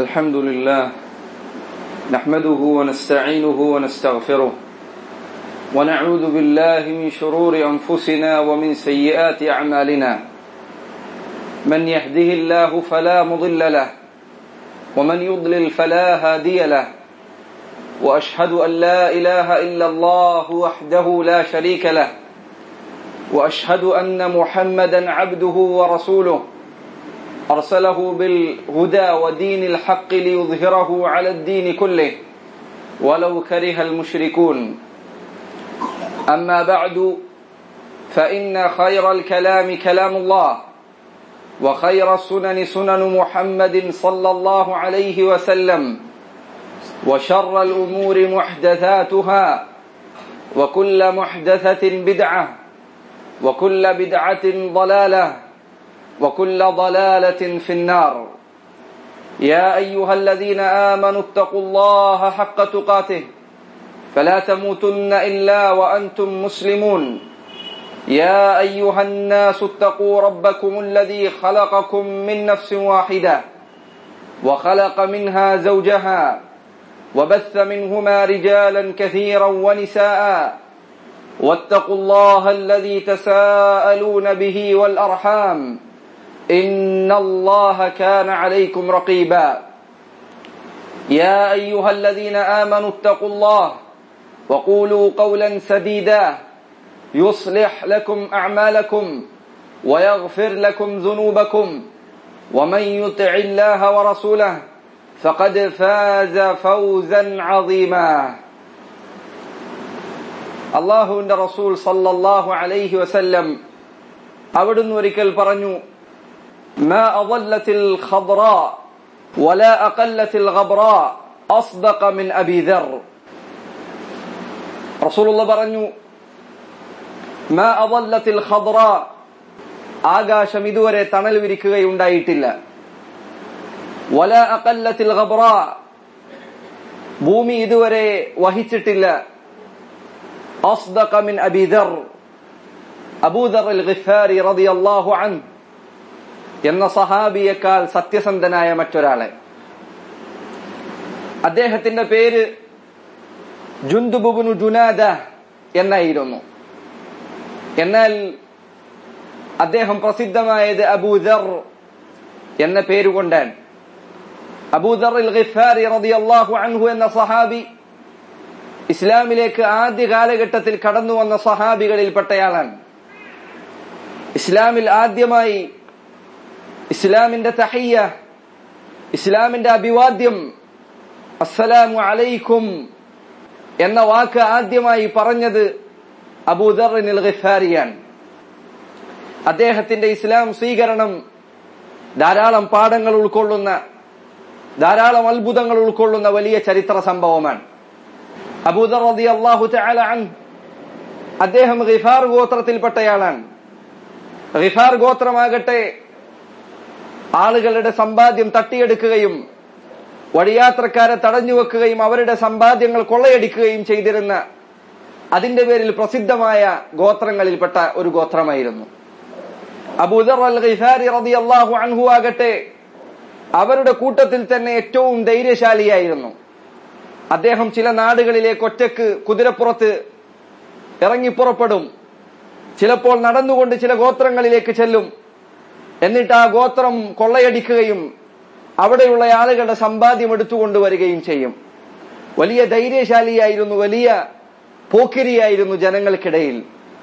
الحمد لله نحمده ونستعينه ونستغفره ونعوذ بالله من شرور انفسنا ومن سيئات اعمالنا من يهده الله فلا مضل له ومن يضلل فلا هادي له واشهد ان لا اله الا الله وحده لا شريك له واشهد ان محمدا عبده ورسوله ارسله بالهدى ودين الحق ليظهره على الدين كله ولو كره المشركون اما بعد فان خير الكلام كلام الله وخير السنن سنن محمد صلى الله عليه وسلم وشر الامور محدثاتها وكل محدثه بدعه وكل بدعه ضلاله وكل ضلاله في النار يا ايها الذين امنوا اتقوا الله حق تقاته فلا تموتن الا وانتم مسلمون يا ايها الناس اتقوا ربكم الذي خلقكم من نفس واحده وخلق منها زوجها وبث منهما رجالا كثيرا ونساء واتقوا الله الذي تساءلون به والارحام ان الله كان عليكم رقيبا يا ايها الذين امنوا اتقوا الله وقولوا قولا سديدا يصلح لكم اعمالكم ويغفر لكم ذنوبكم ومن يطع الله ورسوله فقد فاز فوزا عظيما അള്ളാഹുവിന്റെ റസൂൽ സല്ലല്ലാഹു അലൈഹി വസല്ലം അവിടുന്ന് ഒരിക്കൽ പറഞ്ഞു ما أضلت الخضراء ولا أقلت الغبراء أصدق من أبي ذر رسول الله പറഞ്ഞു ما أضلت الخضراء ആകാശം ഇതുവരെ തണൽ വിരിക്കുകയുണ്ടായിട്ടില്ല വല അകല്ലത്തിൽ ഖബ്റ ഭൂമി ഇതുവരെ വഹിച്ചിട്ടില്ല أصدق من أبي ذر أبو ذر الغفاري رضي الله عنه എന്ന സഹാബിയേക്കാൾ സത്യസന്ധനായ മറ്റൊരാളെ അദ്ദേഹത്തിന്റെ പേര് ജുന്ദുബുബുനു ജുനാദ എന്നായിരുന്നു എന്നാൽ അദ്ദേഹം പ്രസിദ്ധമായത് അബൂദർ എന്ന പേരുകൊണ്ടാണ് അബൂദർ ഗിഫാരി റളിയല്ലാഹു അൻഹു എന്ന സഹാബി ഇസ്ലാമിലേക്ക് ആദ്യ കാലഘട്ടത്തിൽ കടന്നു വന്ന സഹാബികളിൽപ്പെട്ടയാളാണ് ഇസ്ലാമിൽ ആദ്യമായി ഇസ്ലാമിന്റെ തഹയ്യ ഇസ്ലാമിന്റെ അഭിവാദ്യം അസ്സലാമു അലൈക്കും എന്ന വാക്ക് ആദ്യമായി പറഞ്ഞത് അബൂദറിനിൽ ഗിഫാരിയാണ് അദ്ദേഹത്തിന്റെ ഇസ്ലാം സ്വീകരണം ധാരാളം പാഠങ്ങൾ ഉൾക്കൊള്ളുന്ന ധാരാളം അത്ഭുതങ്ങൾ ഉൾക്കൊള്ളുന്ന വലിയ ചരിത്ര സംഭവമാണ് അബൂദർ റതി അള്ളാഹു അൻ അദ്ദേഹം ഗിഫാർ ഗോത്രത്തിൽപ്പെട്ടയാളാണ് ഗിഫാർ ഗോത്രമാകട്ടെ ആളുകളുടെ സമ്പാദ്യം തട്ടിയെടുക്കുകയും വഴിയാത്രക്കാരെ തടഞ്ഞുവെക്കുകയും അവരുടെ സമ്പാദ്യങ്ങൾ കൊള്ളയടിക്കുകയും ചെയ്തിരുന്ന അതിന്റെ പേരിൽ പ്രസിദ്ധമായ ഗോത്രങ്ങളിൽപ്പെട്ട ഒരു ഗോത്രമായിരുന്നു അബൂദർ അൽ ഗിഫാരി റതി അള്ളാഹു അൻഹു ആകട്ടെ അവരുടെ കൂട്ടത്തിൽ തന്നെ ഏറ്റവും ധൈര്യശാലിയായിരുന്നു അദ്ദേഹം ചില നാടുകളിലേക്ക് ഒറ്റക്ക് കുതിരപ്പുറത്ത് ഇറങ്ങിപ്പുറപ്പെടും ചിലപ്പോൾ നടന്നുകൊണ്ട് ചില ഗോത്രങ്ങളിലേക്ക് ചെല്ലും എന്നിട്ട് ആ ഗോത്രം കൊള്ളയടിക്കുകയും അവിടെയുള്ള ആളുകളുടെ സമ്പാദ്യം എടുത്തുകൊണ്ടുവരികയും ചെയ്യും വലിയ ധൈര്യശാലിയായിരുന്നു വലിയ പോക്കിരിയായിരുന്നു ജനങ്ങൾക്കിടയിൽ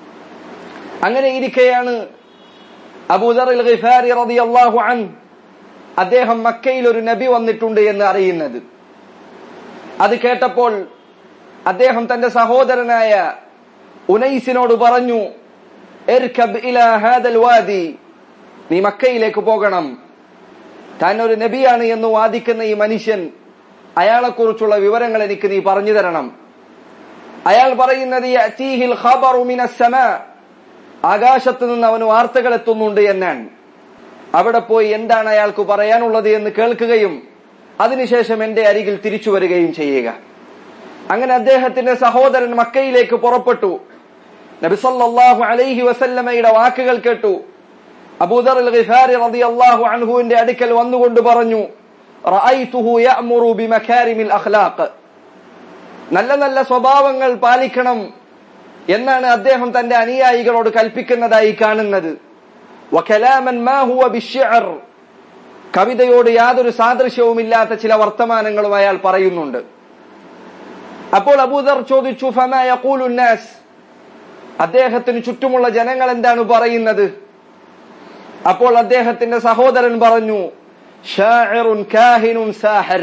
അങ്ങനെ ഇരിക്കെയാണ് അബൂദർ ഗിഫാരി റളിയല്ലാഹു അൻ അദ്ദേഹം മക്കയിൽ ഒരു നബി വന്നിട്ടുണ്ട് എന്ന് അറിയുന്നത് അത് കേട്ടപ്പോൾ അദ്ദേഹം തന്റെ സഹോദരനായ ഉനൈസിനോട് പറഞ്ഞു വാദി നീ മക്കയിലേക്ക് പോകണം താൻ ഒരു നബിയാണ് എന്ന് വാദിക്കുന്ന ഈ മനുഷ്യൻ അയാളെക്കുറിച്ചുള്ള വിവരങ്ങൾ എനിക്ക് നീ പറഞ്ഞു തരണം അയാൾ പറയുന്നത് ആകാശത്ത് നിന്ന് അവന് വാർത്തകൾ എത്തുന്നുണ്ട് എന്നാണ് അവിടെ പോയി എന്താണ് അയാൾക്ക് പറയാനുള്ളത് എന്ന് കേൾക്കുകയും അതിനുശേഷം എന്റെ അരികിൽ തിരിച്ചു വരികയും ചെയ്യുക അങ്ങനെ അദ്ദേഹത്തിന്റെ സഹോദരൻ മക്കയിലേക്ക് പുറപ്പെട്ടു നബിസല്ലാഹു അലൈഹി വസല്ലമയുടെ വാക്കുകൾ കേട്ടു അബൂദർ അൽ ഗിഫാരി റളിയല്ലാഹു അൻഹുവിന്റെ അടുക്കൽ വന്നുകൊണ്ട് പറഞ്ഞു റഅയ്തുഹു യഅ്മുറു ബിമകാരിമിൽ അഖ്ലാഖ് നല്ല നല്ല സ്വഭാവങ്ങൾ പാലിക്കണം എന്നാണ് അദ്ദേഹം തന്റെ അനുയായികളോട് കൽപ്പിക്കുന്നതായി കാണുന്നത് വകലാമൻ മാ ഹുവ ബിശ്ശിഅർ കവിതയോട് യാതൊരു സാദൃശ്യവുമില്ലാത്ത ചില വർത്തമാനങ്ങളും അയാൾ പറയുന്നുണ്ട് അപ്പോൾ അബൂദർ ചോദിച്ചു ഫമാ യഖൂലു നാസ് അദ്ദേഹത്തിന് ചുറ്റുമുള്ള ജനങ്ങൾ എന്താണ് പറയുന്നത് അപ്പോൾ അദ്ദേഹത്തിന്റെ സഹോദരൻ പറഞ്ഞു ഷാഇറുൻ കാഹിനുൻ സാഹിർ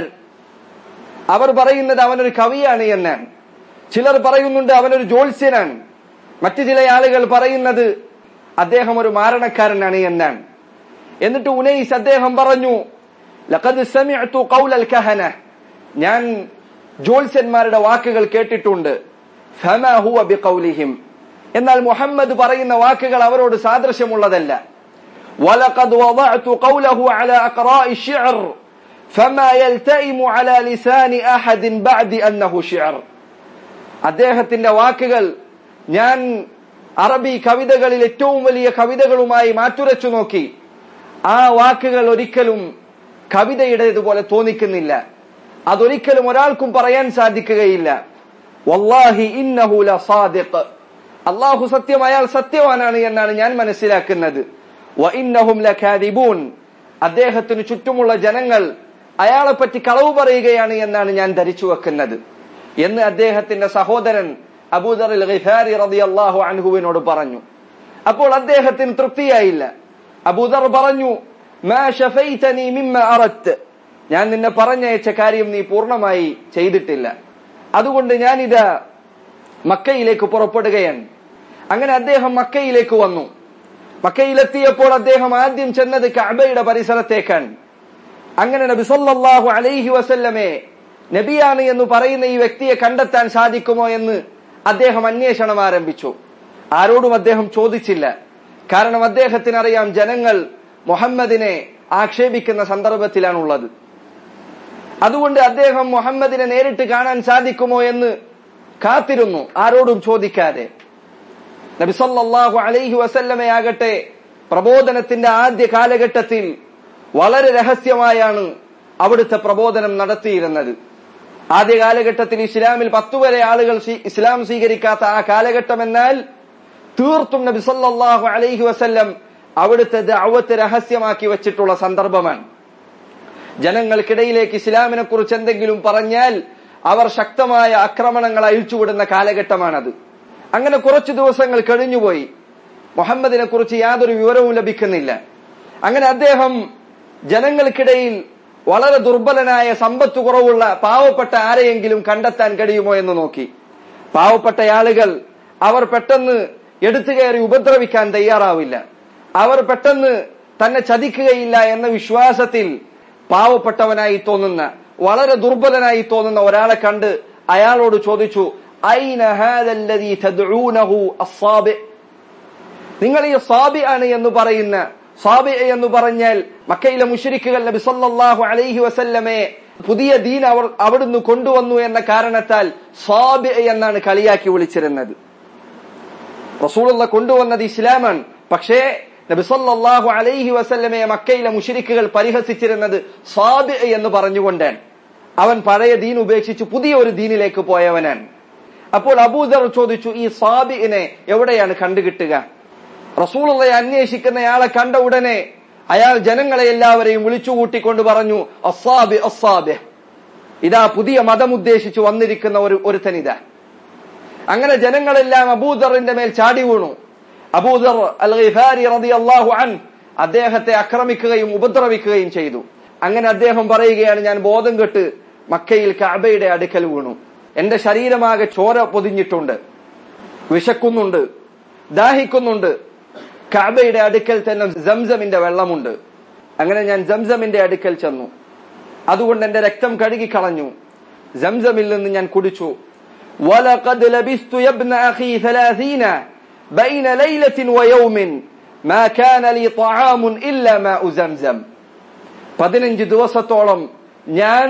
അവർ പറയുന്നത് അവനൊരു കവിയാണ് എന്നാണ് ചിലർ പറയുന്നുണ്ട് അവനൊരു ജ്യോത്സ്യനാണ് മറ്റു ചില ആളുകൾ പറയുന്നത് അദ്ദേഹം ഒരു മാരണക്കാരനാണ് എന്നാണ് എന്നിട്ട് ഉനൈസ് അദ്ദേഹം പറഞ്ഞു ലഖദ് സമിഅ്തു ഖൗലൽ കഹന ഞാൻ ജ്യോത്സ്യന്മാരുടെ വാക്കുകൾ കേട്ടിട്ടുണ്ട് ഫമാ ഹുവ ബിഖൗലിഹിം എന്നാൽ മുഹമ്മദ് പറയുന്ന വാക്കുകൾ അവരോട് സാദൃശ്യമുള്ളതല്ല ولقد وضعت قوله على أقراء الشعر فما يلتئم على لسان أحد بعد أنه شعر അദ്ദേഹത്തിന്റെ വാക്കുകൾ ഞാൻ അറബി കവിതകളിൽ ഏറ്റവും വലിയ കവിതകളുമായി മാറ്റുരച്ചു നോക്കി ആ വാക്കുകൾ ഒരിക്കലും കവിതയുടേതുപോലെ തോന്നിക്കുന്നില്ല അതൊരിക്കലും ഒരാൾക്കും പറയാൻ സാധിക്കുകയില്ല വല്ലാഹി ഇന്നഹു ലസാദിഖ് അള്ളാഹു സത്യം അയാൾ സത്യവാനാണ് എന്നാണ് ഞാൻ മനസ്സിലാക്കുന്നത് വ ഇന്നഹും ലകാദിബൂൻ അദ്ദേഹത്തിന് ചുറ്റുമുള്ള ജനങ്ങൾ അയാളെ പറ്റി കളവ് പറയുകയാണ് എന്നാണ് ഞാൻ ധരിച്ചു വെക്കുന്നത് എന്ന് അദ്ദേഹത്തിന്റെ സഹോദരൻ അബൂദർ ഗിഫാരി റളിയല്ലാഹു അൻഹുവിനോട് പറഞ്ഞു അപ്പോൾ അദ്ദേഹത്തിന് തൃപ്തിയായില്ല അബൂദർ പറഞ്ഞു മാ ഷഫൈതനി മിമ്മ അറത്ത് ഞാൻ നിന്നെ പറഞ്ഞയച്ച കാര്യം നീ പൂർണ്ണമായി ചെയ്തിട്ടില്ല അതുകൊണ്ട് ഞാനിത് മക്കയിലേക്ക് പുറപ്പെടുകയാണ് അങ്ങനെ അദ്ദേഹം മക്കയിലേക്ക് വന്നു മക്കയിലെത്തിയപ്പോൾ അദ്ദേഹം ആദ്യം ചെന്നത് കഅബയുടെ പരിസരത്തേക്കാണ് അങ്ങനെ നബി സല്ലല്ലാഹു അലൈഹി വസല്ലമെ നബിയാണ് എന്ന് പറയുന്ന ഈ വ്യക്തിയെ കണ്ടെത്താൻ സാധിക്കുമോ എന്ന് അദ്ദേഹം അന്വേഷണം ആരംഭിച്ചു ആരോടും അദ്ദേഹം ചോദിച്ചില്ല കാരണം അദ്ദേഹത്തിന് അറിയാം ജനങ്ങൾ മുഹമ്മദിനെ ആക്ഷേപിക്കുന്ന സന്ദർഭത്തിലാണുള്ളത് അതുകൊണ്ട് അദ്ദേഹം മുഹമ്മദിനെ നേരിട്ട് കാണാൻ സാധിക്കുമോ എന്ന് കാത്തിരുന്നു ആരോടും ചോദിക്കാതെ നബിസല്ലാഹു അലൈഹി വസല്ലമയാകട്ടെ പ്രബോധനത്തിന്റെ ആദ്യ കാലഘട്ടത്തിൽ വളരെ രഹസ്യമായാണ് അവിടുത്തെ പ്രബോധനം നടത്തിയിരുന്നത് ആദ്യ കാലഘട്ടത്തിൽ ഇസ്ലാമിൽ പത്തുവരെ ആളുകൾ ഇസ്ലാം സ്വീകരിക്കാത്ത ആ കാലഘട്ടം എന്നാൽ തീർത്തും നബി സല്ലല്ലാഹു അലൈഹി വസല്ലം അവിടുത്തെ ദഅവത്ത് രഹസ്യമാക്കി വെച്ചിട്ടുള്ള സന്ദർഭമാണ് ജനങ്ങൾക്കിടയിലേക്ക് ഇസ്ലാമിനെ കുറിച്ച് എന്തെങ്കിലും പറഞ്ഞാൽ അവർ ശക്തമായ ആക്രമണങ്ങൾ അഴിച്ചുവിടുന്ന കാലഘട്ടമാണത് അങ്ങനെ കുറച്ചു ദിവസങ്ങൾ കഴിഞ്ഞുപോയി മുഹമ്മദിനെ കുറിച്ച് യാതൊരു വിവരവും ലഭിക്കുന്നില്ല അങ്ങനെ അദ്ദേഹം ജനങ്ങൾക്കിടയിൽ വളരെ ദുർബലനായ സമ്പത്ത് കുറവുള്ള പാവപ്പെട്ട ആരെയെങ്കിലും കണ്ടെത്താൻ കഴിയുമോ എന്ന് നോക്കി പാവപ്പെട്ട ആളുകൾ അവർ പെട്ടെന്ന് എടുത്തു കയറി ഉപദ്രവിക്കാൻ തയ്യാറാവില്ല അവർ പെട്ടെന്ന് തന്നെ ചതിക്കുകയില്ല എന്ന വിശ്വാസത്തിൽ പാവപ്പെട്ടവനായി തോന്നുന്ന വളരെ ദുർബലനായി തോന്നുന്ന ഒരാളെ കണ്ട് അയാളോട് ചോദിച്ചു ഐന ഹാദല്ലദീ തദ്ഊനഹു അസ്സാബി നിങ്ങൾ ഈ സാബി ആണ് എന്ന് പറയുന്ന സാബി എന്ന് പറഞ്ഞാൽ മക്കയിലെ മുഷരിക്കുകൾ നബി സല്ലല്ലാഹു അലൈഹി വസല്ലമെ പുതിയ ദീൻ അവർ അവിടുന്ന് കൊണ്ടുവന്നു എന്ന കാരണത്താൽ സാബി എന്നാണ് കളിയാക്കി വിളിച്ചിരുന്നത് റസൂലുള്ള കൊണ്ടുവന്നത് ഇസ്ലാമാണ് പക്ഷേ നബി സല്ലല്ലാഹു അലൈഹി വസല്ലമയെ മക്കയിലെ മുഷരിക്കുകൾ പരിഹസിച്ചിരുന്നത് സാബി എന്ന് പറഞ്ഞുകൊണ്ടാണ് അവൻ പഴയ ദീൻ ഉപേക്ഷിച്ച് പുതിയ ഒരു ദീനിലേക്ക് പോയവനാണ് അപ്പോൾ അബൂദർ ചോദിച്ചു ഈ സാബിനെ എവിടെയാണ് കണ്ടുകിട്ടുക റസൂലുള്ളയെ അന്വേഷിക്കുന്നയാളെ കണ്ട ഉടനെ അയാൾ ജനങ്ങളെ എല്ലാവരെയും വിളിച്ചു കൂട്ടിക്കൊണ്ട് പറഞ്ഞു അസാബി അസാബി ഇതാ പുതിയ മതം ഉദ്ദേശിച്ചു വന്നിരിക്കുന്ന ഒരു ഒരുത്തനിതാ അങ്ങനെ ജനങ്ങളെല്ലാം അബൂദറിന്റെ മേൽ ചാടി വീണു അബൂദർ അൽ ഗിഫാരി റളിയല്ലാഹു അൻ അദ്ദേഹത്തെ ആക്രമിക്കുകയും ഉപദ്രവിക്കുകയും ചെയ്തു അങ്ങനെ അദ്ദേഹം പറയുകയാണ് ഞാൻ ബോധം കെട്ട് മക്കയിൽ കഅബയുടെ അടുക്കൽ വീണു എന്റെ ശരീരമാകെ ചോര പൊതിഞ്ഞിട്ടുണ്ട് വിശക്കുന്നുണ്ട് ദാഹിക്കുന്നുണ്ട് കഅബയുടെ അടുക്കൽ തന്നെ സംസമിന്റെ വെള്ളമുണ്ട് അങ്ങനെ ഞാൻ സംസമിന്റെ അടുക്കൽ ചെന്നു അതുകൊണ്ട് എന്റെ രക്തം കഴുകിക്കളഞ്ഞു സംസമിൽ നിന്ന് ഞാൻ കുടിച്ചു ولقد لبثت يا ابن أخي ثلاثين بين ليلة ويوم ما كان لي طعام إلا ماء زمزم പതിനഞ്ച് ദിവസത്തോളം ഞാൻ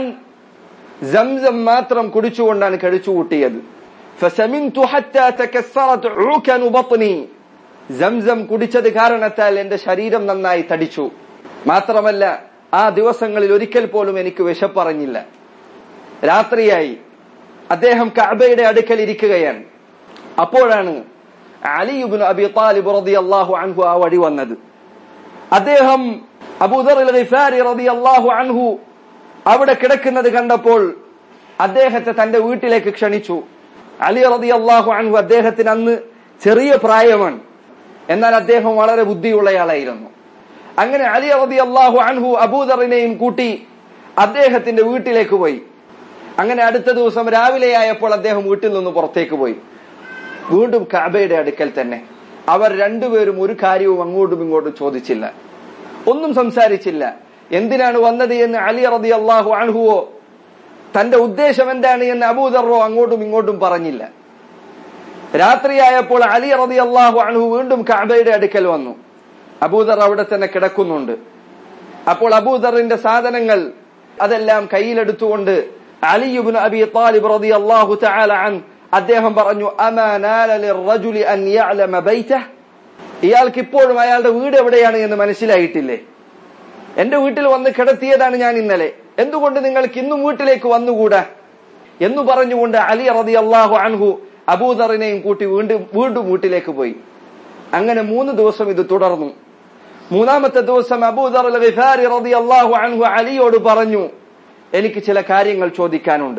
സംസം മാത്രം കുടിച്ചുകൊണ്ടാണ് കഴിച്ചു കൂട്ടിയത് فسمنت حتى تكسرت عكن بطني സംസം കുടിച്ചത് കാരണത്താൽ എന്റെ ശരീരം നന്നായി തടിച്ചു മാത്രമല്ല ആ ദിവസങ്ങളിൽ ഒരിക്കൽ പോലും എനിക്ക് വിശപ്പറഞ്ഞില്ല രാത്രിയായി അദ്ദേഹം കഅബയുടെ അടുക്കൽ ഇരിക്കുകയാണ് അപ്പോഴാണ് അലിയുബിൻ അബി താലിബ് റളിയല്ലാഹു അൻഹു ആ വഴി വന്നത് അദ്ദേഹം അബൂദർ ഗിഫാരി റളിയല്ലാഹു അൻഹു അവിടെ കിടക്കുന്നത് കണ്ടപ്പോൾ അദ്ദേഹത്തെ തന്റെ വീട്ടിലേക്ക് ക്ഷണിച്ചു അലി റളിയല്ലാഹു അൻഹു അദ്ദേഹത്തിന് അന്ന് ചെറിയ പ്രായമാണ് എന്നാൽ അദ്ദേഹം വളരെ ബുദ്ധിയുള്ളയാളായിരുന്നു അങ്ങനെ അലി റളിയല്ലാഹു അൻഹു അബൂദറിനെയും കൂട്ടി അദ്ദേഹത്തിന്റെ വീട്ടിലേക്ക് പോയി അങ്ങനെ അടുത്ത ദിവസം രാവിലെയായപ്പോൾ അദ്ദേഹം വീട്ടിൽ നിന്ന് പുറത്തേക്ക് പോയി വീണ്ടും കഅബയുടെ അടുക്കൽ തന്നെ അവർ രണ്ടുപേരും ഒരു കാര്യവും അങ്ങോട്ടും ഇങ്ങോട്ടും ചോദിച്ചില്ല ഒന്നും സംസാരിച്ചില്ല എന്തിനാണ് വന്നത് എന്ന് അലി റതി അള്ളാഹു അൻഹുവോ തന്റെ ഉദ്ദേശം എന്താണ് എന്ന് അബൂദറോ അങ്ങോട്ടും ഇങ്ങോട്ടും പറഞ്ഞില്ല രാത്രിയായപ്പോൾ അലി റതി അള്ളാഹു അൻഹു വീണ്ടും കഅബയുടെ അടുക്കൽ വന്നു അബൂദർ അവിടെ തന്നെ കിടക്കുന്നുണ്ട് അപ്പോൾ അബൂദറിന്റെ സാധനങ്ങൾ അതെല്ലാം കയ്യിലെടുത്തുകൊണ്ട് അലിയുബിൻ അബി താലിബ് റതി അള്ളാഹു തആല അൻ അദ്ദേഹം പറഞ്ഞു അമാനാലി അൻ യഅലമ ബൈതഹ് ഇയാൾക്ക് ഇപ്പോഴും അയാളുടെ വീട് എവിടെയാണ് എന്ന് മനസ്സിലായിട്ടില്ലേ എന്റെ വീട്ടിൽ വന്ന് കിടത്തിയതാണ് ഞാൻ ഇന്നലെ എന്തുകൊണ്ട് നിങ്ങൾക്ക് ഇന്നും വീട്ടിലേക്ക് വന്നുകൂടാ എന്ന് പറഞ്ഞുകൊണ്ട് അലി റതി അള്ളാഹു അൻഹു അബൂദറിനെയും കൂട്ടി വീണ്ടും വീണ്ടും വീട്ടിലേക്ക് പോയി അങ്ങനെ മൂന്ന് ദിവസം ഇത് തുടർന്നു മൂന്നാമത്തെ ദിവസം അബൂദർ ഗിഫാരി റതി അള്ളാഹു അൻഹു അലിയോട് പറഞ്ഞു എനിക്ക് ചില കാര്യങ്ങൾ ചോദിക്കാനുണ്ട്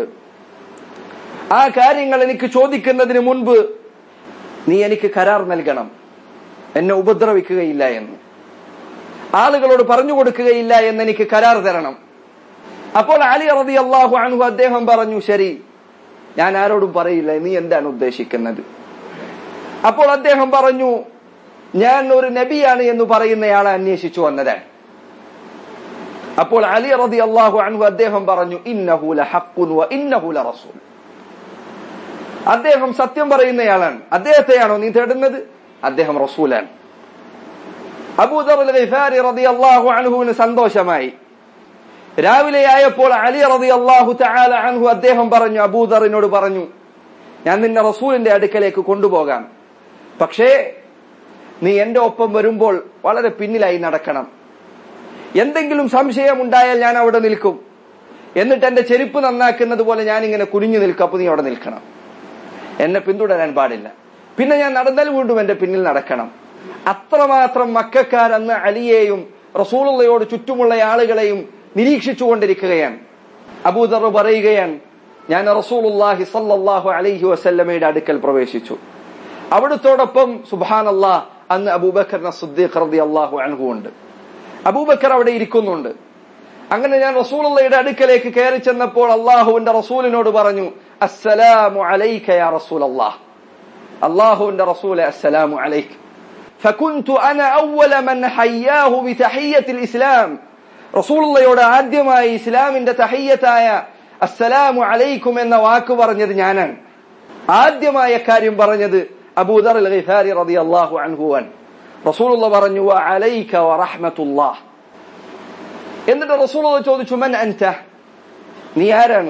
ആ കാര്യങ്ങൾ എനിക്ക് ചോദിക്കുന്നതിന് മുൻപ് നീ എനിക്ക് കരാർ നൽകണം എന്നെ ഉപദ്രവിക്കുകയില്ല എന്ന് ആളുകളോട് പറഞ്ഞു കൊടുക്കുകയില്ല എന്ന് എനിക്ക് കരാർ തരണം അപ്പോൾ അലി റതി അള്ളാഹു അൻഹു അദ്ദേഹം പറഞ്ഞു ശരി ഞാൻ ആരോടും പറയില്ല നീ എന്താണ് ഉദ്ദേശിക്കുന്നത് അപ്പോൾ അദ്ദേഹം പറഞ്ഞു ഞാൻ ഒരു നബിയാണ് എന്ന് പറയുന്നയാളെ അന്വേഷിച്ചു വന്നതാണ് അപ്പോൾ അലി റതി അള്ളാഹു അൻഹു അദ്ദേഹം പറഞ്ഞു ഇന്നഹുല ഹക്കുൻ വ ഇന്നഹുല റസൂൽ അദ്ദേഹം സത്യം പറയുന്നയാളാണ് അദ്ദേഹത്തെയാണോ നീ തേടുന്നത് അദ്ദേഹം റസൂലാണ് അബൂദർ ഗിഫാരി റതി അള്ളാഹു അൻഹുവിന് സന്തോഷമായി രാവിലെ ആയപ്പോൾ അലി റതി അള്ളാഹു തആല അൻഹു അദ്ദേഹം പറഞ്ഞു അബൂദറിനോട് പറഞ്ഞു ഞാൻ നിന്നെ റസൂലിന്റെ അടുക്കലേക്ക് കൊണ്ടുപോകാം പക്ഷേ നീ എന്റെ ഒപ്പം വരുമ്പോൾ വളരെ പിന്നിലായി നടക്കണം എന്തെങ്കിലും സംശയമുണ്ടായാൽ ഞാൻ അവിടെ നിൽക്കും എന്നിട്ട് എന്റെ ചെരുപ്പ് നന്നാക്കുന്നത് പോലെ ഞാൻ ഇങ്ങനെ കുനിഞ്ഞു നിൽക്കും അപ്പൊ നീ അവിടെ നിൽക്കണം എന്നെ പിന്തുടരാൻ പാടില്ല പിന്നെ ഞാൻ നടന്നാൽ വീണ്ടും എന്റെ പിന്നിൽ നടക്കണം അത്രമാത്രം മക്കാർ അന്ന് അലിയെയും റസൂളുള്ളയോട് ചുറ്റുമുള്ള ആളുകളെയും നിരീക്ഷിച്ചുകൊണ്ടിരിക്കുകയാണ് അബൂദർ പറയുകയാണ് ഞാൻ റസൂലുല്ലാഹി സല്ലല്ലാഹു അലൈഹി വസല്ലമയുടെ അടുക്കൽ പ്രവേശിച്ചു അവിടുത്തോടൊപ്പം സുബാനല്ലാ അന്ന് അബൂബക്കർ സുദ്ദീഖ് റതി അള്ളാഹു അൻഹു ഉണ്ട് അബൂബക്കർ അവിടെ ഇരിക്കുന്നുണ്ട് അങ്ങനെ ഞാൻ റസൂലുള്ളയുടെ അടുക്കലേക്ക് കയറി ചെന്നപ്പോൾ അള്ളാഹുവിന്റെ റസൂലിനോട് പറഞ്ഞു അസ്സലാമു അലൈക യാ റസൂൽ അള്ളാഹ് അള്ളാഹുവിന്റെ റസൂലെ അസ്സലാമു അലൈക്ക് فكنت انا اول من حياه بتحيه الاسلام رسول الله ആദ്യമായി ഇസ്ലാമിന്റെ തഹയ്യത്തായ അസ്സലാമു അലൈക്കും എന്ന വാക്ക് പറഞ്ഞത് ഞാനാണ് ആദ്യമായ കാര്യം പറഞ്ഞത് അബൂദർ അൽ ഗിഫാരി റളിയല്ലാഹു അൻഹു അൻ റസൂലുള്ള പറഞ്ഞു വ അലൈക വ റഹ്മത്തുല്ലാഹ് എന്നിട്ട് റസൂലുള്ള ചോദിച്ചു മൻ അൻത നീ ആരാണ്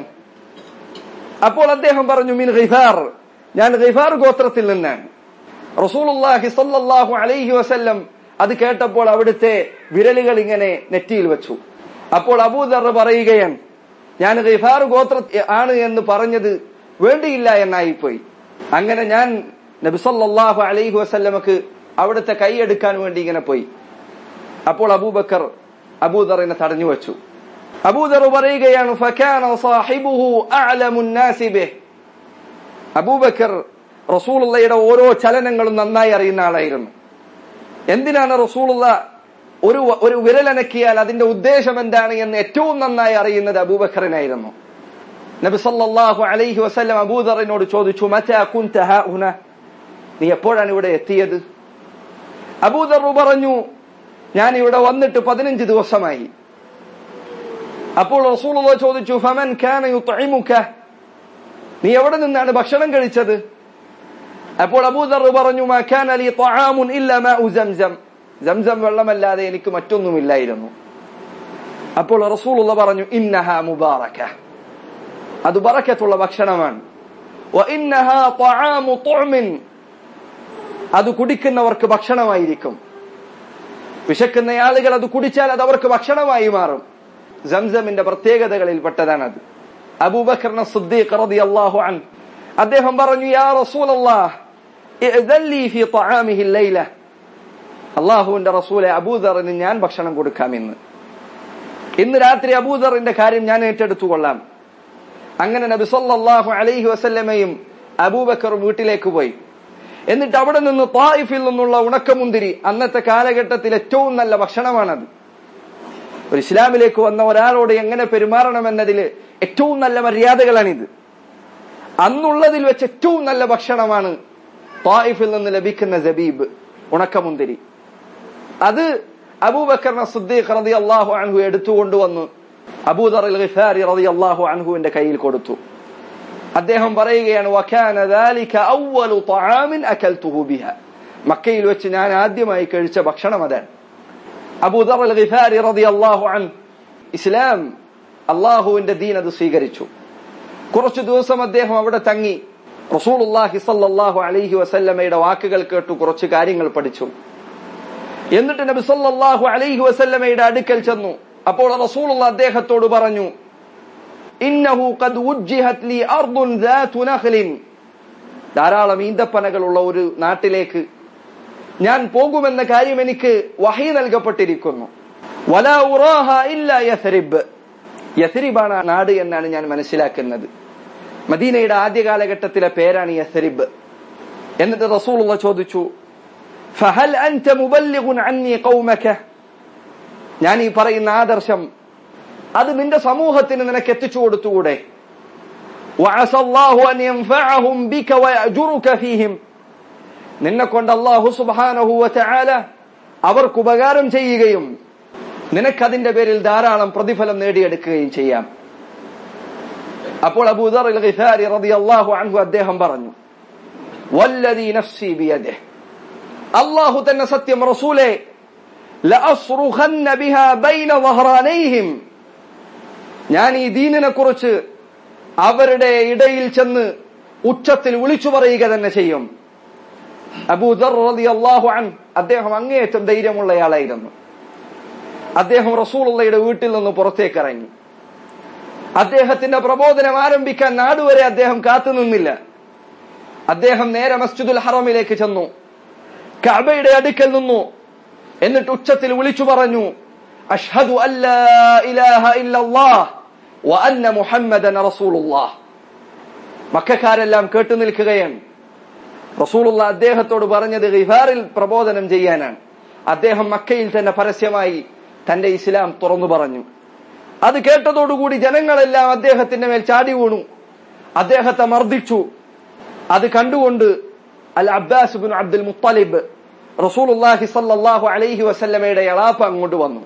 അപ്പോൾ അദ്ദേഹം പറഞ്ഞു മിൻ ഗിഫാർ ഞാൻ ഗിഫാർ ഗോത്രത്തിൽ നിന്നാണ് റസൂലുള്ളാഹി സല്ലല്ലാഹു അലൈഹി വസല്ലം അത് കേട്ടപ്പോൾ അവിടുത്തെ വിരലുകൾ ഇങ്ങനെ നെറ്റിയിൽ വെച്ചു അപ്പോൾ അബൂദർ പറയുകയാണ് ഞാൻ ഗിഫാർ ഗോത്ര ആണ് എന്ന് പറഞ്ഞത് വേണ്ടിയില്ല എന്നായിപ്പോയി അങ്ങനെ ഞാൻ നബി സല്ലല്ലാഹു അലൈഹി വസല്ലമക്ക് അവിടുത്തെ കൈയെടുക്കാൻ വേണ്ടി ഇങ്ങനെ പോയി അപ്പോൾ അബൂബക്കർ അബൂദറിനെ തടഞ്ഞു വെച്ചു അബൂദർ പറയുകയാണ് ഫകാന സാഹിബുഹു അഅലമുൻ നാസി ബിഹ് അബൂബക്കർ റസൂലുള്ളയുടെ ഓരോ ചലനങ്ങളും നന്നായി അറിയുന്ന ആളായിരുന്നു എന്തിനാണ് റസൂലുള്ള ഒരു ഒരു വിരലനക്കിയാൽ അതിന്റെ ഉദ്ദേശം എന്താണ് എന്ന് ഏറ്റവും നന്നായി അറിയുന്നത് അബൂബക്കറിനായിരുന്നു നബി സല്ലല്ലാഹു അലൈഹി വസല്ലം അബൂദറിനോട് ചോദിച്ചു മറ്റാ കുൻത ഹുന നീ എപ്പോഴാണ് ഇവിടെ എത്തിയത് അബൂദർ പറഞ്ഞു ഞാൻ ഇവിടെ വന്നിട്ട് പതിനഞ്ച് ദിവസമായി അപ്പോൾ റസൂലുള്ള ചോദിച്ചു ഫമൻ കാന യുത്ഇമുക നീ എവിടെ നിന്നാണ് ഭക്ഷണം കഴിച്ചത് അപ്പോൾ അബൂദർ പറഞ്ഞു മാ കാന ലി തആമുൻ ഇല്ല മാഉ സംസം സംസം വെള്ളമല്ലാതെ എനിക്ക് മറ്റൊന്നുമില്ലായിരുന്നു അപ്പോൾ റസൂലുള്ള പറഞ്ഞു ഇന്നഹ മുബാറക അത് ബറക്കത്തുള്ള ഭക്ഷണമാണ് വ ഇന്നഹ തആമു തുഅമിൻ അത് കുടിക്കുന്നവർക്ക് ഭക്ഷണമായിരിക്കും വിശക്കുന്ന ആളുകൾ അത് കുടിച്ചാൽ അത് അവർക്ക് ഭക്ഷണമായി മാറും സംസമിന്റെ പ്രത്യേകതകളിൽപ്പെട്ടതാണത് അബൂബക്കർ സിദ്ദീഖ് റളിയല്ലാഹു അൻ അദ്ദേഹം പറഞ്ഞു യാ റസൂലല്ലാഹ് ഇഅ്ദൻ ലീ ഫീ طعامه الليلة അള്ളാഹുവിന്റെ റസൂലെ അബൂദറിന് ഞാൻ ഭക്ഷണം കൊടുക്കാം ഇന്ന് ഇന്ന് രാത്രി അബൂദറിന്റെ കാര്യം ഞാൻ ഏറ്റെടുത്തു കൊള്ളാം അങ്ങനെ നബി സല്ലല്ലാഹു അലൈഹി വസല്ലമയും അബൂബക്കറും വീട്ടിലേക്ക് പോയി എന്നിട്ട് അവിടെ നിന്ന് തായിഫിൽ നിന്നുള്ള ഉണക്കമുന്തിരി അന്നത്തെ കാലഘട്ടത്തിൽ ഏറ്റവും നല്ല ഭക്ഷണമാണത് ഒരു ഇസ്ലാമിലേക്ക് വന്ന ഒരാളോട് എങ്ങനെ പെരുമാറണമെന്നതിൽ ഏറ്റവും നല്ല മര്യാദകളാണിത് അന്നുള്ളതിൽ വെച്ച് ഏറ്റവും നല്ല ഭക്ഷണമാണ് തായിഫിൽ നിന്ന് ലഭിക്കുന്ന ജബീബ് ഉണക്കമുന്തിരി അത് അബൂബക്കർ സിദ്ദീഖ് റതി അള്ളാഹു അൻഹു എടുത്തുകൊണ്ടുവന്ന് അബൂദർ അൽ ഗിഫാരി റതി അള്ളാഹു അൻഹുവിന്റെ കയ്യിൽ കൊടുത്തു അദ്ദേഹം പറയുകയാണ് വക്കാന ذلك أول طعام أكلته بها മക്കയിൽ വെച്ച് ഞാൻ ആദ്യമായി കഴിച്ച ഭക്ഷണം അതാണ് അബൂദർ അൽ ഗിഫാരി റതി അള്ളാഹു അൻ ഇസ്ലാം അള്ളാഹുവിന്റെ ദീൻ അത് സ്വീകരിച്ചു കുറച്ചു ദിവസം അദ്ദേഹം അവിടെ തങ്ങി റസൂലുള്ളാഹി സല്ലല്ലാഹു അലൈഹി വസല്ലമയുടെ വാക്കുകൾ കേട്ടു കുറച്ച് കാര്യങ്ങൾ പഠിച്ചു എന്നിട്ട് നബി സല്ലല്ലാഹു അലൈഹി വസല്ലമയുടെ അടുക്കൽ ചെന്നു അപ്പോൾ റസൂലുള്ള അദ്ദേഹത്തോട് പറഞ്ഞു ഇന്നഹു ഖദ് ഉജ്ജിഹത് ലി അർദുൻ ദാതു നഖ്ലിൻ ധാരാളം ഈന്തപ്പനകളുള്ള ഒരു നാട്ടിലേക്ക് ഞാൻ പോകുമെന്ന കാര്യം എനിക്ക് വഹി നൽകപ്പെട്ടിരിക്കുന്നു വലാ ഉറാഹ ഇല്ല യഥരിബ് യഥരിബാണ് ആ നാട് എന്നാണ് ഞാൻ മനസ്സിലാക്കുന്നത് മദീനയുടെ ആദ്യ കാലഘട്ടത്തിലെ പേരാണ് യഥരിബ് എന്നിട്ട് റസൂലുള്ള ചോദിച്ചു ഫഹൽ അൻത മുബല്ലിഗുൻ അന്നി ഖൗമക ഞാൻ ഈ പറയുന്ന ആദർശം അത് നിന്റെ സമൂഹത്തിന് നിനക്ക് എത്തിച്ചു കൊടുത്തുകൂടെ وعسى الله أن ينفعهم بك ويأجرك فيهم നിന്നെ കൊണ്ട് അള്ളാഹു സുബ്ഹാനഹു വതആല അവർക്ക് ഉപകാരം ചെയ്യുകയും നിനക്കതിന്റെ പേരിൽ ധാരാളം പ്രതിഫലം നേടിയെടുക്കുകയും ചെയ്യാം അപ്പോൾ അബൂദർ അൽ ഗിഫാരി റളിയല്ലാഹു അൻഹു അദ്ദേഹം പറഞ്ഞു വല്ലദീ നഫ്സി ബിയദിഹി അള്ളാഹു തന്നെ സത്യം റസൂലെ ലഅസ്റുഖന്ന ബിഹാ ബൈന ളഹ്റാനൈഹിം ഞാൻ ഈ ദീനിനെ കുറിച്ച് അവരുടെ ഇടയിൽ ചെന്ന് ഉച്ചത്തിൽ വിളിച്ചു പറയുക തന്നെ ചെയ്യും അബൂദർ റളിയല്ലാഹു അൻ അദ്ദേഹം അങ്ങേയറ്റം ധൈര്യമുള്ളയാളായിരുന്നു അദ്ദേഹം റസൂലുള്ളയുടെ വീട്ടിൽ നിന്ന് പുറത്തേക്ക് ഇറങ്ങി അദ്ദേഹത്തിന്റെ പ്രബോധനം ആരംഭിക്കാൻ നാടുവരെ അദ്ദേഹം കാത്തുനിന്നില്ല അദ്ദേഹം നേരെ മസ്ജിദുൽ ഹറമിലേക്ക് ചെന്നു കഅബയുടെ അടുക്കൽ നിന്നു എന്നിട്ട് ഉച്ചത്തിൽ വിളിച്ചു പറഞ്ഞു അഷ്ഹദു അല്ലാ ഇലാഹ ഇല്ലല്ലാഹ് വ അന്ന മുഹമ്മദൻ റസൂലുള്ളാഹ് മക്കാരെല്ലാം കേട്ടു നിൽക്കുകയാണ് റസൂലുള്ള അദ്ദേഹത്തോട് പറഞ്ഞത് ഗിഫാറിൽ പ്രബോധനം ചെയ്യാനാണ് അദ്ദേഹം മക്കയിൽ തന്നെ പരസ്യമായി തന്റെ ഇസ്ലാം തുറന്നു പറഞ്ഞു അത് കേട്ടതോടുകൂടി ജനങ്ങളെല്ലാം അദ്ദേഹത്തിന്റെ മേൽ ചാടി വീണു അദ്ദേഹത്തെ മർദ്ദിച്ചു അത് കണ്ടുകൊണ്ട് Al Abbas bin Abdul Muttalib റസൂലുള്ളാഹി സല്ലല്ലാഹു അലൈഹി വസല്ലമയുടെ എളാപ്പ അങ്ങോട്ട് വന്നു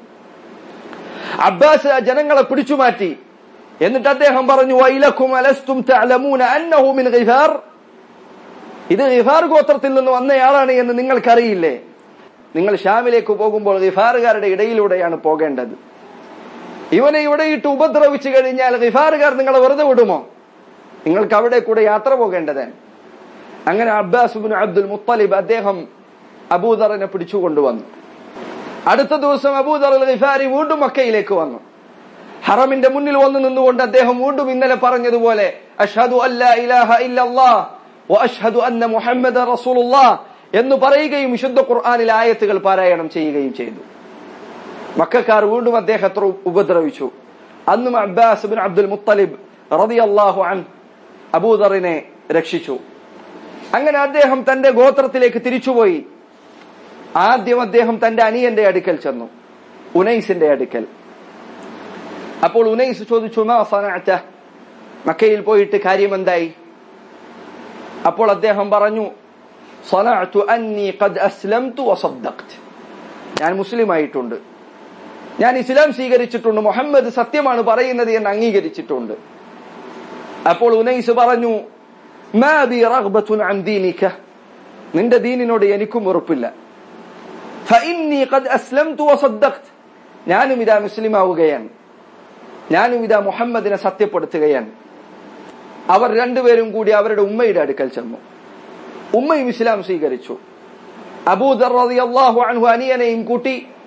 അബ്ബാസ് ആ ജനങ്ങളെ പിടിച്ചു മാറ്റി എന്നിട്ട് അദ്ദേഹം പറഞ്ഞു വൈലക്കും അലസ്തും തഅലമൂന അന്നഹു മിൻ ഗിഫാർ ഇത് ഗിഫാർ ഗോത്രത്തിൽ നിന്ന് വന്നയാളാണ് എന്ന് നിങ്ങൾക്കറിയില്ലേ നിങ്ങൾ ഷാമിലേക്ക് പോകുമ്പോൾ ഗിഫാറുകാരുടെ ഇടയിലൂടെയാണ് പോകേണ്ടത് ഇവനെ ഇവിടെ ഇട്ട് ഉപദ്രവിച്ചു കഴിഞ്ഞാൽ ഗിഫാറുകാർ നിങ്ങളെ വെറുതെ വിടുമോ നിങ്ങൾക്ക് അവിടെ കൂടെ യാത്ര പോകേണ്ടതാണ് അങ്ങനെ അബ്ബാസ് ബിൻ അബ്ദുൽ മുത്തലിബ് അദ്ദേഹം അബൂദറിനെ പിടിച്ചുകൊണ്ടുവന്നു അടുത്ത ദിവസം അബൂദർ അൽ ഗിഫാരി വീണ്ടും മക്കയിലേക്ക് വന്നു ഹറമിന്റെ മുന്നിൽ വന്നു നിന്നുകൊണ്ട് അദ്ദേഹം വീണ്ടും ഇന്നലെ പറഞ്ഞതുപോലെ അഷ്ഹദു അല്ലാ ഇലാഹ ഇല്ലല്ലാഹ് വ അഷ്ഹദു അന്ന മുഹമ്മദ് റസൂലുള്ളാഹ് എന്ന് പറയുകയും വിശുദ്ധ ഖുർആനിൽ ആയത്തുകൾ പാരായണം ചെയ്യുകയും ചെയ്തു മക്കാർ വീണ്ടും അദ്ദേഹത്തെ ഉപദ്രവിച്ചു അന്നും അബ്ബാസ് ബിൻ അബ്ദുൽ മുത്തലിബ് റളിയല്ലാഹു അൻ അബൂദറിനെ രക്ഷിച്ചു അങ്ങനെ അദ്ദേഹം തന്റെ ഗോത്രത്തിലേക്ക് തിരിച്ചുപോയി ആദ്യം അദ്ദേഹം തന്റെ അനിയന്റെ അടുക്കൽ ചെന്നു ഉനൈസിന്റെ അടുക്കൽ അപ്പോൾ ഉനൈസ് ചോദിച്ചു മാ സനഅത മക്കയിൽ പോയിട്ട് കാര്യം എന്തായി അപ്പോൾ അദ്ദേഹം പറഞ്ഞു സനഅതു അന്നി ഖദ് അസ്ലംതു വസദ്ദഖ്ത് ഞാൻ മുസ്ലിമായിട്ടുണ്ട് ഞാൻ ഇസ്ലാം സ്വീകരിച്ചിട്ടുണ്ട് മുഹമ്മദ് സത്യമാണ് പറയുന്നത് എന്ന് അംഗീകരിച്ചിട്ടുണ്ട് അപ്പോൾ ഉനൈസ് പറഞ്ഞു മാ ബി റഗ്ബത്തുൻ അൻ ദീനിക നിന്റെ ദീനിനോട് എനിക്കും ഉറപ്പില്ല ഫഇന്നി ഖദ് അസ്ലംതു വസദ്ദഖ്ത് ഞാനും ഇതാ മുസ്ലിം ആവുകയാണ് ഞാനും ഇതാ മുഹമ്മദിനെ സത്യപ്പെടുത്തുകയാണ് അവർ രണ്ടുപേരും കൂടി അവരുടെ ഉമ്മയുടെ അടുക്കൽ ചെന്നു ഉമ്മയും ഇസ്ലാം സ്വീകരിച്ചു അബൂദർ റളിയല്ലാഹു അൻഹു അനിയനെയും കൂട്ടി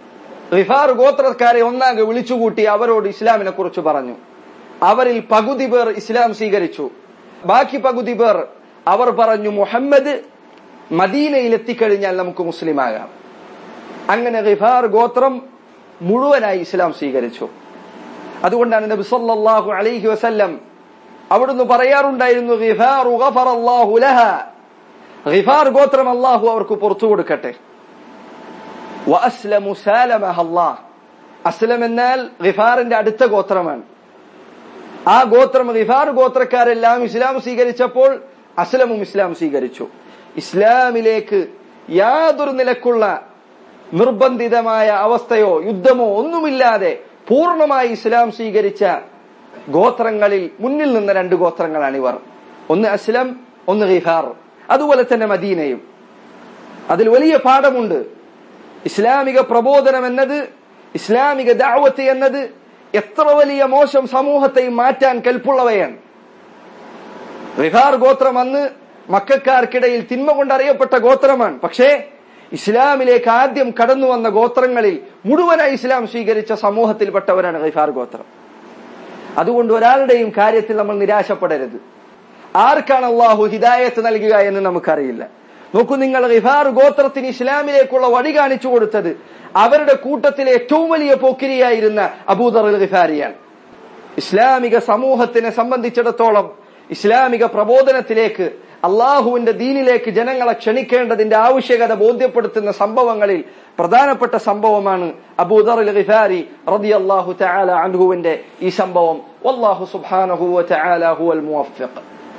റിഫാർ ഗോത്രക്കാരെ ഒന്നാകെ വിളിച്ചുകൂട്ടി അവരോട് ഇസ്ലാമിനെ കുറിച്ച് പറഞ്ഞു അവരിൽ പകുതി പേർ ഇസ്ലാം സ്വീകരിച്ചു ബാക്കി പകുതി പേർ അവർ പറഞ്ഞു മുഹമ്മദ് മദീനയിൽ എത്തിക്കഴിഞ്ഞാൽ നമുക്ക് മുസ്ലിമാകാം അങ്ങനെ റിഫാർ ഗോത്രം മുഴുവനായി ഇസ്ലാം സ്വീകരിച്ചു അതുകൊണ്ടാണ് നബി സല്ലല്ലാഹു അലൈഹി വസല്ലം അവിടുന്ന് പറയാറുണ്ടായിരുന്നു ഗിഫാറു ഗഫറല്ലാഹു ലഹ ഗിഫാർ ഗോത്രം അല്ലാഹു അവർക്ക് പുറത്തു കൊടുക്കട്ടെ വഅസ്ലമു സാലമഹ അല്ലാഹ് അസ്ലം എന്നാൽ ഗിഫാറിന്റെ അടുത്ത ഗോത്രമാണ് ആ ഗോത്രം ഗിഫാർ ഗോത്രക്കാരെല്ലാം ഇസ്ലാം സ്വീകരിച്ചപ്പോൾ അസ്ലമും ഇസ്ലാം സ്വീകരിച്ചു ഇസ്ലാമിലേക്ക് യാതൊരു നിലക്കുള്ള നിർബന്ധിതമായ അവസ്ഥയോ യുദ്ധമോ ഒന്നുമില്ലാതെ പൂർണ്ണമായി ഇസ്ലാം സ്വീകരിച്ച ഗോത്രങ്ങളിൽ മുന്നിൽ നിന്ന രണ്ട് ഗോത്രങ്ങളാണ് ഇവർ ഒന്ന് അസ്ലം ഒന്ന് ഹിഫാർ അതുപോലെ തന്നെ മദീനയും അതിൽ വലിയ പാഠമുണ്ട് ഇസ്ലാമിക പ്രബോധനം എന്നത് ഇസ്ലാമിക ദാവത്ത് എന്നത് എത്ര വലിയ മോശം സമൂഹത്തെയും മാറ്റാൻ കെൽപ്പുള്ളവയാണ് റിഹാർ ഗോത്രം അന്ന് മക്കാർക്കിടയിൽ തിന്മ കൊണ്ട് അറിയപ്പെട്ട ഗോത്രമാണ് പക്ഷേ ഇസ്ലാമിലേക്ക് ആദ്യം കടന്നു വന്ന ഗോത്രങ്ങളിൽ മുഴുവനായി ഇസ്ലാം സ്വീകരിച്ച സമൂഹത്തിൽപ്പെട്ടവരാണ് ഗൈഫാർ ഗോത്രം അതുകൊണ്ട് ഒരാളുടെയും കാര്യത്തിൽ നമ്മൾ നിരാശപ്പെടരുത് ആർക്കാണ് അള്ളാഹു ഹിദായത്ത് നൽകുക എന്ന് നമുക്കറിയില്ല നോക്കൂ നിങ്ങൾ ഗിഫാർ ഗോത്രത്തിന് ഇസ്ലാമിലേക്കുള്ള വഴി കാണിച്ചു കൊടുത്തത് അവരുടെ കൂട്ടത്തിലെ ഏറ്റവും വലിയ പോക്കിരിയായിരുന്ന അബൂദർ അൽ ഗിഫാരിയാണ് ഇസ്ലാമിക സമൂഹത്തിനെ സംബന്ധിച്ചിടത്തോളം ഇസ്ലാമിക പ്രബോധനത്തിലേക്ക് അള്ളാഹുവിന്റെ ദീനിലേക്ക് ജനങ്ങളെ ക്ഷണിക്കേണ്ടതിന്റെ ആവശ്യകത ബോധ്യപ്പെടുത്തുന്ന സംഭവങ്ങളിൽ പ്രധാനപ്പെട്ട സംഭവമാണ് അബൂദർ അൽ ഗിഫാരി റളിയല്ലാഹു തആല അൻഹുവിന്റെ ഈ സംഭവം വല്ലാഹു സുബ്ഹാനഹു വ തആല ഹുവൽ മുവഫിഖ്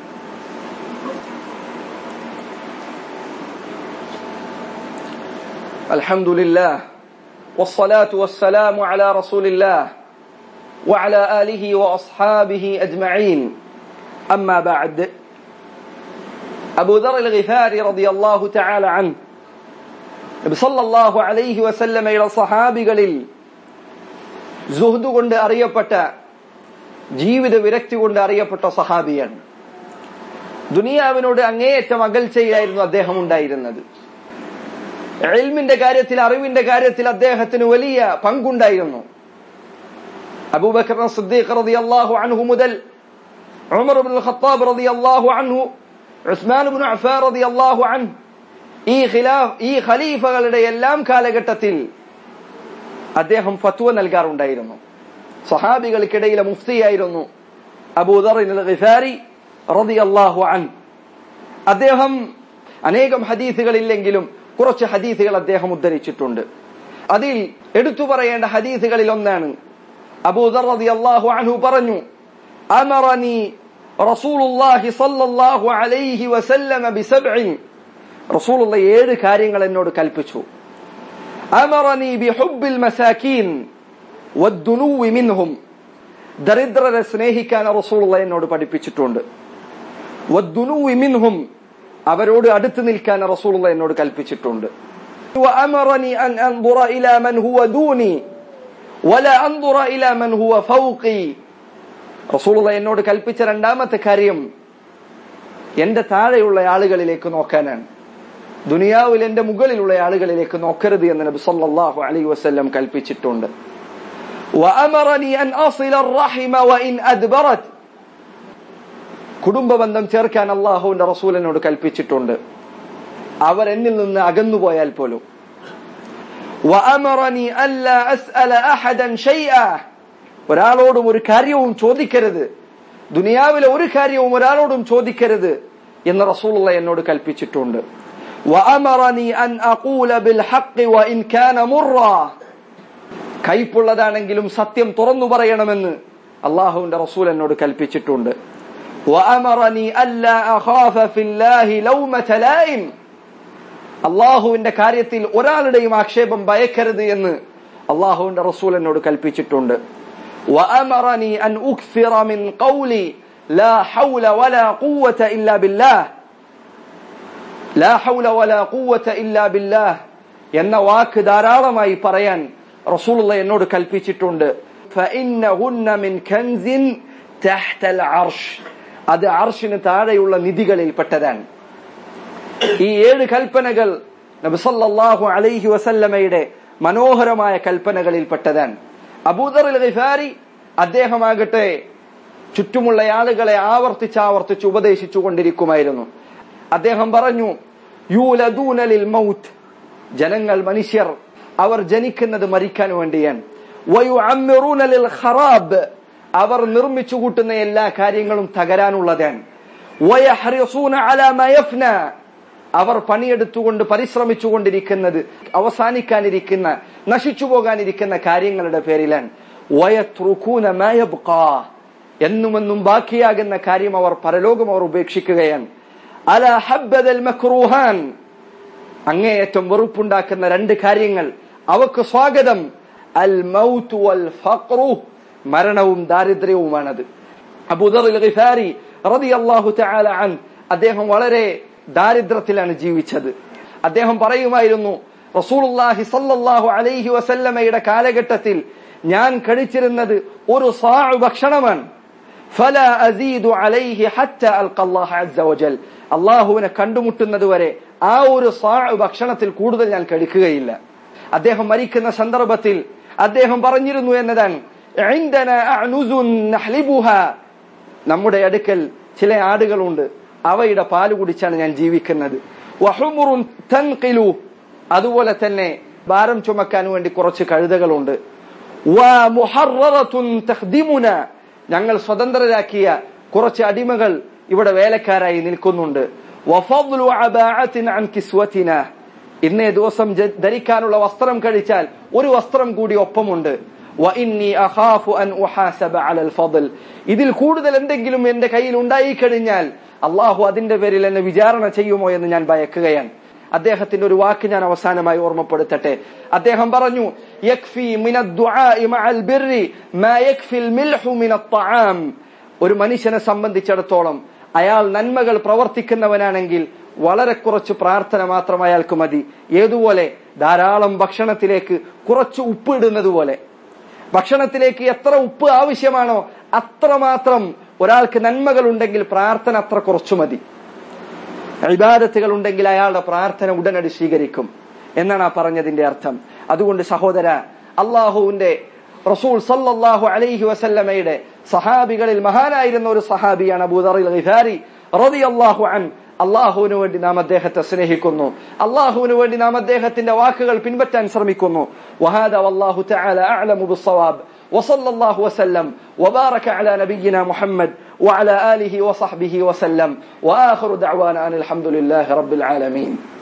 الحمد لله والصلاة والسلام على رسول الله وعلى آله وأصحابه أجمعين أما بعد أبو ذر الغفاري رضي الله تعالى عنه صلى الله عليه وسلم إلى صحابകളിൽ സുഹൃദ് കൊണ്ട് അറിയപ്പെട്ട ജീവിത വിരക്തി കൊണ്ട് അറിയപ്പെട്ട സഹാബിയാണ് ദുനിയാവിനോട് അങ്ങേയറ്റം അകൽച്ചയിലായിരുന്നു അദ്ദേഹം ഉണ്ടായിരുന്നത് എൽമിന്റെ കാര്യത്തിൽ അറിവിന്റെ കാര്യത്തിൽ അദ്ദേഹത്തിന് വലിയ പങ്കുണ്ടായിരുന്നു അബൂബക്കർ സിദ്ദീഖ് റളിയല്ലാഹു അൻഹു മുതൽ ഉമർ ഇബ്നുൽ ഖത്താബ് റളിയല്ലാഹു അൻഹു ഉസ്മാൻ ഇബ്നു അഫ്ഫാൻ റളിയല്ലാഹു അൻഹു ഈ ഖിലാഫ് ഈ ഖലീഫകളുടെ എല്ലാം കാലഘട്ടത്തിൽ അദ്ദേഹം ഫത്വ നൽകാറുണ്ടായിരുന്നു സഹാബികൾക്കിടയിലെ മുഫ്തിയായിരുന്നു അബൂദർ ഗിഫാരി റളിയല്ലാഹു അൻഹു അദ്ദേഹം അനേകം ഹദീസുകളില്ലെങ്കിലും കുറച്ച് ഹദീസുകൾ അദ്ദേഹം ഉദ്ധരിച്ചിട്ടുണ്ട് അതിൽ എടുത്തു പറയേണ്ട ഹദീസുകളിൽ ഒന്നാണ് അബൂദർ റളിയല്ലാഹു അൻഹു പറഞ്ഞു അമറനി റസൂലുള്ളാഹി സ്വല്ലല്ലാഹു അലൈഹി വസല്ലമ ബിസബ്ഇൻ റസൂലുള്ള ഏഴ് കാര്യങ്ങൾ എന്നോട് കൽപ്പിച്ചു അമറനി ബിഹുബ്ബിൽ മസാകീൻ വദ്ദുനൂവി മിൻഹും ദരിദ്രരെ സ്നേഹിക്കാൻ റസൂലുള്ള എന്നോട് പഠിപ്പിച്ചിട്ടുണ്ട് വദ്ദുനൂവി മിൻഹും അവരോട് അടുത്ത് നിൽക്കാൻ റസൂലുള്ള എന്നോട് കൽപ്പിച്ചിട്ടുണ്ട് وأمرني أن أنظر إلى من هو دوني ولا أنظر إلى من هو فوقي റസൂലുള്ള എന്നോട് കൽപ്പിച്ച രണ്ടാമത്തെ കാര്യം എന്റെ താഴെയുള്ള ആളുകളിലേക്ക് നോക്കാനാണ് ദുനിയാവിൽ എന്റെ മുകളിലുള്ള ആളുകളിലേക്ക് നോക്കരുത് എന്ന് നബി സല്ലല്ലാഹു അലൈഹി വസല്ലം കൽപ്പിച്ചിട്ടുണ്ട് وأمرني أن أصل الرحم وإن أدبرت കുടുംബബന്ധം ചേർക്കാൻ അള്ളാഹുവിന്റെ റസൂലിനോട് കൽപ്പിച്ചിട്ടുണ്ട് അവർ എന്നിൽ നിന്ന് അകന്നുപോയാൽ പോലും وأمرني ألا أسأل أحدا شيئا ഒരാളോടും ഒരു കാര്യവും ചോദിക്കരുത് ദുനിയാവിലെ ഒരു കാര്യവും ഒരാളോടും ചോദിക്കരുത് എന്ന് റസൂലുള്ള എന്നോട് കൽപ്പിച്ചിട്ടുണ്ട് وأمرني أن أقول بالحق وإن كان مرا കൈപ്പുള്ളതാണെങ്കിലും സത്യം തുറന്നു പറയണമെന്ന് അള്ളാഹുവിന്റെ റസൂൽ എന്നോട് കൽപ്പിച്ചിട്ടുണ്ട് وأمرني ألا أخاف في الله لومة لائم അള്ളാഹുവിന്റെ കാര്യത്തിൽ ഒരാളുടെയും ആക്ഷേപം ഭയക്കരുത് എന്ന് അള്ളാഹുവിന്റെ റസൂൽ എന്നോട് കൽപ്പിച്ചിട്ടുണ്ട് وأمرني أن أكثر من قولي لا حول ولا قوة إلا بالله لا حول ولا قوة إلا بالله എന്ന വാക്ക് ധാരാളമായി പറയാൻ റസൂലുള്ള എന്നോട് കൽപ്പിച്ചിട്ടുണ്ട് فإنهن من كنز تحت العرش അത് അർഷിന് താഴെയുള്ള നിധികളിൽ പെട്ടതാണ് ഈ ഏഴ് കൽപ്പനകൾ നബി സല്ലല്ലാഹു അലൈഹി വസല്ലമയുടെ മനോഹരമായ കൽപ്പനകളിൽപ്പെട്ടതാണ് അബൂദർ അൽ ഗിഫാരി അദ്ദേഹമാകട്ടെ ചുറ്റുമുള്ള ആളുകളെ ആവർത്തിച്ച് ആവർത്തിച്ച് ഉപദേശിച്ചു കൊണ്ടിരിക്കുമായിരുന്നു അദ്ദേഹം പറഞ്ഞു യൂലദൂനലിൽ മൗത്ത് ജനങ്ങൾ മനുഷ്യർ അവർ ജനിക്കുന്നത് മരിക്കാൻ വേണ്ടിയാണ് വയുഅമ്മിറൂനലിൽ ഖറാബ് അവർ നിർമ്മിച്ചു കൂട്ടുന്ന എല്ലാ കാര്യങ്ങളും തകരാനുള്ളതാണ് വയഹ്രിസൂന അലാ മാ യഫ്ന അവർ പണിയെടുത്തുകൊണ്ട് പരിശ്രമിച്ചുകൊണ്ടിരിക്കുന്നത് അവസാനിക്കാനിരിക്കുന്ന നശിച്ചു പോകാനിരിക്കുന്ന കാര്യങ്ങളുടെ പേരിലാണ് വയത്രുക്കൂന മാ യബ്ഖാ എന്നുമെന്നും ബാക്കിയാകുന്ന കാര്യം അവർ പരലോകം അവർ ഉപേക്ഷിക്കുകയാണ് അല ഹബ്ബദൽ മക്രൂഹാൻ അങ്ങേയറ്റം വെറുപ്പുണ്ടാക്കുന്ന രണ്ട് കാര്യങ്ങൾ അവക്ക് സ്വാഗതം അൽ മൗത്ത് വൽ ഫഖ്റു മരണവും ദാരിദ്ര്യവുമാണത് അബൂദർ അൽ ഗിഫാരി റളിയല്ലാഹു തആല അൻ അദ്ദേഹം വളരെ ദാരിദ്ര്യത്തിലാണ് ജീവിച്ചത് അദ്ദേഹം പറയുമായിരുന്നു റസൂലുള്ളാഹി സല്ലല്ലാഹു അലൈഹി വസല്ലമയുടെ കാലഘട്ടത്തിൽ ഞാൻ കഴിച്ചിരുന്നത് ഒരു സാഉ ഭക്ഷണമാണ് ഫല അസീദു അലൈഹി ഹത്ത അൽഖല്ലാഹ അസ്സ വജൽ അള്ളാഹുവിനെ കണ്ടുമുട്ടുന്നത് വരെ ആ ഒരു സാഉ ഭക്ഷണത്തിൽ കൂടുതൽ ഞാൻ കഴിക്കുകയില്ല അദ്ദേഹം മരിക്കുന്ന സന്ദർഭത്തിൽ അദ്ദേഹം പറഞ്ഞിരുന്നു എന്നതാണ് عندنا أعنز نحلبها നമ്മുടെ അടുക്കൽ ചില ആടുകളുണ്ട് അവയുടെ പാല് കുടിച്ചാണ് ഞാൻ ജീവിക്കുന്നത് വഹുമുറുൻ തൻഖിലു അതുപോലെ തന്നെ ഭാരം ചുമക്കാൻ വേണ്ടി കുറച്ച് കഴുതകളുണ്ട് വമുഹററത്തുൻ തഖ്ദിമുന ഞങ്ങൾ സ്വതന്ത്രരാക്കിയ കുറച്ച് അടിമകൾ ഇവിടെ വേലക്കാരായി നിൽക്കുന്നുണ്ട് വഫദ്ലു അബാഅത്തിൻ അൻ കിസ്വതിന ഇന്നേ ദിവസം ജ- ധരിക്കാനുള്ള വസ്ത്രം കഴിച്ചാൽ ഒരു വസ്ത്രം കൂടി ഒപ്പമുണ്ട് വഇന്നി അഖാഫു അൻ ഉഹാസബ അലൽ ഫضൽ ഇതിൽ കൂടുതൽ എന്തെങ്കിലും എന്റെ കയ്യിൽ ഉണ്ടായി കഴിഞ്ഞാൽ അള്ളാഹു അതിന്റെ പേരിൽ എന്നെ വിചാരണ ചെയ്യുമോ എന്ന് ഞാൻ ഭയക്കുകയാണ് അദ്ദേഹത്തിന്റെ ഒരു വാക്ക് ഞാൻ അവസാനമായി ഓർമ്മപ്പെടുത്തട്ടെ അദ്ദേഹം പറഞ്ഞു യക്ഫി മിനദ് ദുആഇ മഅൽ ബിർരി മാ യക്ഫിൽ മിൽഹു മിനത് തആം ഒരു മനുഷ്യനെ സംബന്ധിച്ചിടത്തോളം അയാൾ നന്മകൾ പ്രവർത്തിക്കുന്നവനാണെങ്കിൽ വളരെ കുറച്ച് പ്രാർത്ഥന മാത്രം അയാൾക്ക് മതി ഏതുപോലെ ധാരാളം ഭക്ഷണത്തിലേക്ക് കുറച്ച് ഉപ്പ് ഇടുന്നത് പോലെ ഭക്ഷണത്തിലേക്ക് എത്ര ഉപ്പ് ആവശ്യമാണോ അത്രമാത്രം ഒരാൾക്ക് നന്മകൾ ഉണ്ടെങ്കിൽ പ്രാർത്ഥന അത്ര കുറച്ചു മതി ഇബാദത്തുകൾ ഉണ്ടെങ്കിൽ അയാളുടെ പ്രാർത്ഥന ഉടനടി സ്വീകരിക്കും എന്നാണ് ആ പറഞ്ഞതിന്റെ അർത്ഥം അതുകൊണ്ട് സഹോദര അള്ളാഹുവിന്റെ റസൂൽ സല്ലല്ലാഹു അലൈഹി വസല്ലമയുടെ സഹാബികളിൽ മഹാനായിരുന്ന ഒരു സഹാബിയാണ് അബൂദർ ഗിഫാരി റളിയല്ലാഹു അൻ അള്ളാഹുവിന് വേണ്ടി നാം അദ്ദേഹത്തെ സ്നേഹിക്കുന്നു അള്ളാഹുവിന് വേണ്ടി നാം അദ്ദേഹത്തിന്റെ വാക്കുകൾ പിൻപറ്റാൻ ശ്രമിക്കുന്നു വഹാദ വല്ലാഹു തആല അഅലമു ബിസ്സവാബ് وصلى الله وسلم وبارك على نبينا محمد وعلى آله وصحبه وسلم وآخر دعوانا أن الحمد لله رب العالمين